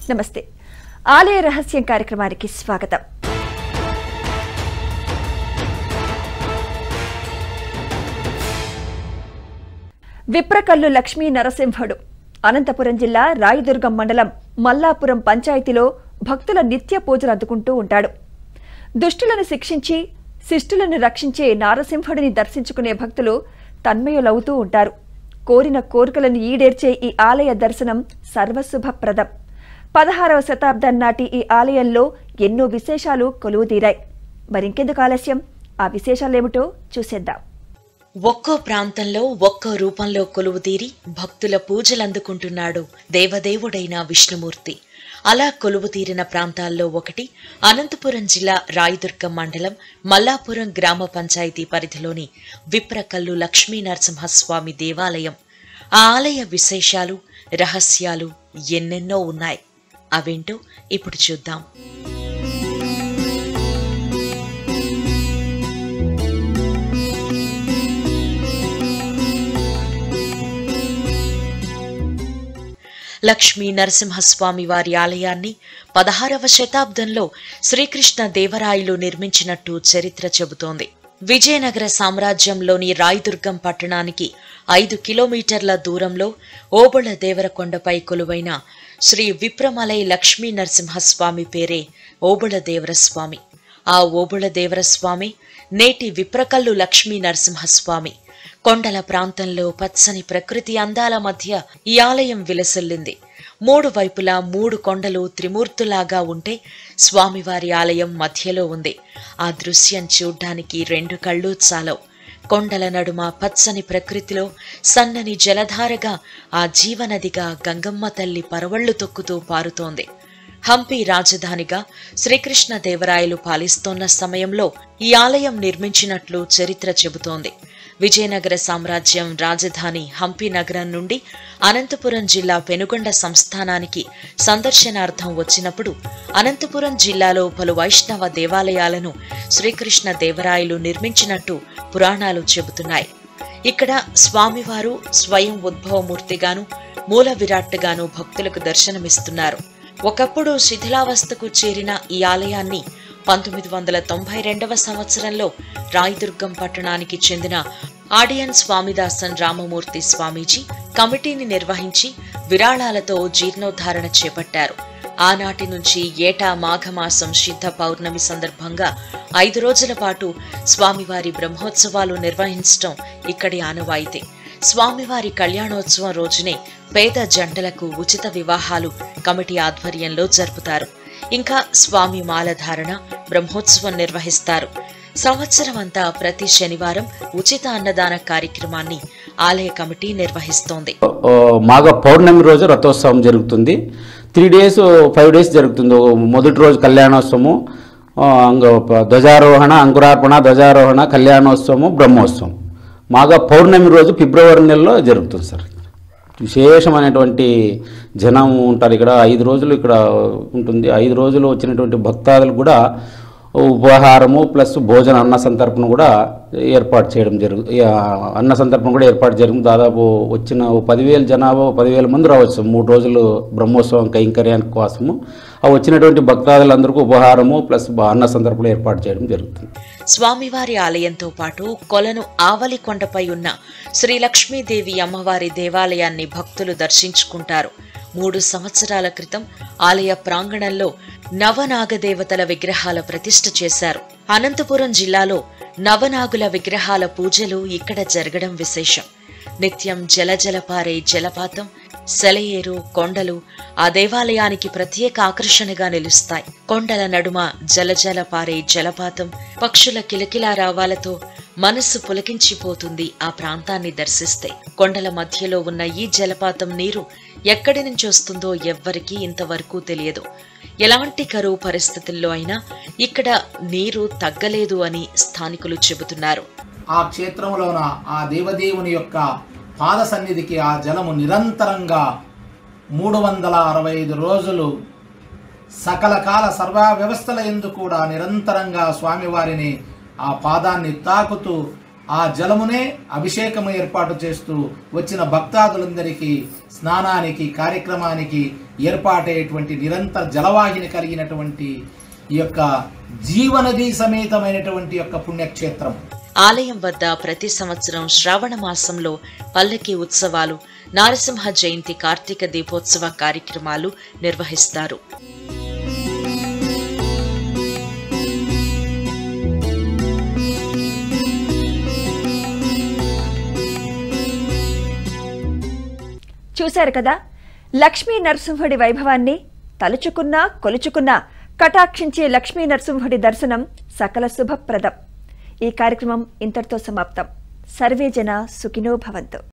నమస్తే ఆలయ రహస్యం కార్యక్రమానికి స్వాగతం విప్రకల్లు లక్ష్మీ నరసింహుడు అనంతపురం జిల్లా రాయదుర్గం మండలం మల్లాపురం పంచాయతీలో భక్తుల నిత్య పూజలు అందుకుంటూ ఉంటాడు దుష్టులను శిక్షించి శిష్టులను రక్షించే నారసింహుడిని దర్శించుకునే భక్తులు తన్మయులవుతూ ఉంటారు కోరిన కోరికలను ఈడేర్చే ఈ ఆలయ దర్శనం సర్వశుభప్రదం పదహారవ శతాబ్దం నాటి ఈ ఆలయంలో ఎన్నో విశేషాలు కొలువుదీరాయి మరింకెందుకు ఆలస్యం ఆ విశేషాలేమిటో చూసేద్దాం ఒక్కో ప్రాంతంలో ఒక్కో రూపంలో కొలువుదీరి భక్తుల పూజలందుకుంటున్నాడు దేవదేవుడైన విష్ణుమూర్తి అలా కొలువుతీరిన ప్రాంతాల్లో ఒకటి అనంతపురం జిల్లా రాయదుర్గం మండలం మల్లాపురం గ్రామ పంచాయతీ పరిధిలోని విప్రకల్లు లక్ష్మీ నరసింహస్వామి దేవాలయం ఆ ఆలయ విశేషాలు రహస్యాలు ఎన్నెన్నో ఉన్నాయి అవేంటో ఇప్పుడు చూద్దాం లక్ష్మీ నరసింహస్వామి వారి ఆలయాన్ని పదహారవ శతాబ్దంలో శ్రీకృష్ణ దేవరాయలు నిర్మించినట్టు చరిత్ర చెబుతోంది విజయనగర సామ్రాజ్యంలోని రాయదుర్గం పట్టణానికి ఐదు కిలోమీటర్ల దూరంలో ఓబుళ దేవరకొండపై కొలువైన శ్రీ విప్రమలై లక్ష్మీ నరసింహస్వామి పేరే ఓబుళ దేవరస్వామి ఆ ఓబుళ దేవరస్వామి నేటి విప్రకల్లు లక్ష్మీ నరసింహస్వామి కొండల ప్రాంతంలో పచ్చని ప్రకృతి అందాల మధ్య ఈ ఆలయం విలసిల్లింది మూడు వైపులా మూడు కొండలు త్రిమూర్తులాగా ఉంటే స్వామివారి ఆలయం మధ్యలో ఉంది ఆ దృశ్యం చూడ్డానికి రెండు కళ్ళు చాలవు కొండల నడుమ పచ్చని ప్రకృతిలో సన్నని జలధారగా ఆ జీవనదిగా గంగమ్మ తల్లి పరవళ్లు తొక్కుతూ పారుతోంది హంపి రాజధానిగా శ్రీకృష్ణదేవరాయలు పాలిస్తోన్న సమయంలో ఈ ఆలయం నిర్మించినట్లు చరిత్ర చెబుతోంది విజయనగర సామ్రాజ్యం రాజధాని హంపి నగరం నుండి అనంతపురం జిల్లా పెనుగొండ సంస్థానానికి సందర్శనార్థం వచ్చినప్పుడు అనంతపురం జిల్లాలో పలు వైష్ణవ దేవాలయాలను శ్రీకృష్ణ దేవరాయలు నిర్మించినట్టు పురాణాలు చెబుతున్నాయి ఇక్కడ స్వామివారు స్వయం ఉద్భవమూర్తిగాను మూల విరాట్టుగాను భక్తులకు దర్శనమిస్తున్నారు ఒకప్పుడు శిథిలావస్థకు చేరిన ఈ ఆలయాన్ని పంతొమ్మిది వందల తొంభై రెండవ సంవత్సరంలో రాయదుర్గం పట్టణానికి చెందిన ఆడియన్ స్వామిదాసన్ రామమూర్తి స్వామీజీ కమిటీని నిర్వహించి విరాళాలతో జీర్ణోద్ధారణ చేపట్టారు ఆనాటి నుంచి ఏటా మాఘమాసం శుద్ధ పౌర్ణమి సందర్భంగా ఐదు రోజుల పాటు స్వామివారి బ్రహ్మోత్సవాలు నిర్వహించటం ఇక్కడి ఆనవాయితీ స్వామివారి కళ్యాణోత్సవం రోజునే పేద జంటలకు ఉచిత వివాహాలు కమిటీ ఆధ్వర్యంలో జరుపుతారు ఇంకా స్వామి మాలధారణ బ్రహ్మోత్సవం నిర్వహిస్తారు సంవత్సరం అంతా ప్రతి శనివారం ఉచిత అన్నదాన కార్యక్రమాన్ని ఆలయ కమిటీ నిర్వహిస్తోంది ఓ, మాఘ పౌర్ణమి రోజు రథోత్సవం జరుగుతుంది త్రీ డేస్ ఫైవ్ డేస్ జరుగుతుంది ఓ మొదటి రోజు కళ్యాణోత్సవము ఆ, అంగ ప- ధ్వజారోహణ అంకురార్పణ ధ్వజారోహణ కళ్యాణోత్సవము బ్రహ్మోత్సవం మాఘ పౌర్ణమి రోజు ఫిబ్రవరి నెలలో జరుగుతుంది సార్ విశేషమైనటువంటి జనం ఉంటారు ఇక్కడ ఐదు రోజులు ఇక్కడ ఉంటుంది ఐదు రోజులు వచ్చినటువంటి భక్తాదులు కూడా ఉపహారము ప్లస్ భోజన అన్న సంతర్పణ కూడా ఏర్పాటు చేయడం జరుగు ఈ, ఆ, అన్న సంతర్పణ కూడా ఏర్పాటు జరుగుతుంది దాదాపు వచ్చిన ఓ పదివేల జనాభా ఓ పదివేల మంది రావచ్చు మూడు రోజులు బ్రహ్మోత్సవం కైంకర్యానికి కోసము ఆ వచ్చినటువంటి భక్తాదులందరికీ ఉపహారము ప్లస్ బ- అన్న సంతర్పణ ఏర్పాటు చేయడం జరుగుతుంది స్వామివారి ఆలయంతో పాటు కొలను ఆవలికొండపై ఉన్న శ్రీ లక్ష్మీదేవి అమ్మవారి దేవాలయాన్ని భక్తులు దర్శించుకుంటారు మూడు సంవత్సరాల క్రితం ఆలయ ప్రాంగణంలో నవనాగదేవతల విగ్రహాల ప్రతిష్ఠ చేశారు అనంతపురం జిల్లాలో నవనాగుల విగ్రహాల పూజలు ఇక్కడ జరగడం విశేషం నిత్యం జలజల పారే జలపాతం సెలయేరు కొండలు ఆ దేవాలయానికి ప్రత్యేక ఆకర్షణగా నిలుస్తాయి కొండల నడుమ జలజల పారే జలపాతం పక్షుల కిలకిలా రావాలతో మనస్సు పులకించిపోతుంది ఆ ప్రాంతాన్ని దర్శిస్తే కొండల మధ్యలో ఉన్న ఈ జలపాతం నీరు ఎక్కడి నుంచి వస్తుందో ఎవ్వరికీ ఇంతవరకు తెలియదు ఎలాంటి కరువు పరిస్థితుల్లో అయినా ఇక్కడ నీరు తగ్గలేదు అని స్థానికులు చెబుతున్నారు ఆ క్షేత్రములోన ఆ దేవదేవుని యొక్క పాద సన్నిధికి ఆ జలము నిరంతరంగా మూడు వందల అరవై ఐదు రోజులు సకల కాల సర్వ వ్యవస్థల ఎందు కూడా నిరంతరంగా స్వామివారిని ఆ పాదాన్ని తాకుతూ ఆ జలమునే అభిషేకము ఏర్పాటు చేస్తూ వచ్చిన భక్తాదులందరికీ స్నానానికి కార్యక్రమానికి ఏర్పాటయ్యేటువంటి నిరంతర జలవాహిని కలిగినటువంటి ఈ యొక్క జీవనది సమేతమైనటువంటి యొక్క పుణ్యక్షేత్రం ఆలయం వద్ద ప్రతి సంవత్సరం శ్రావణ మాసంలో పల్లకి ఉత్సవాలు నారసింహ జయంతి కార్తీక దీపోత్సవ కార్యక్రమాలు నిర్వహిస్తారు చూశారు కదా లక్ష్మీ నరసింహుడి వైభవాన్ని తలుచుకున్నా కొలుచుకున్నా కటాక్షించే లక్ష్మీ నరసింహుడి దర్శనం సకల శుభప్రదం ఈ కార్యక్రమం ఇంతటితో సమాప్తం సర్వే జన సుఖినో భవంతు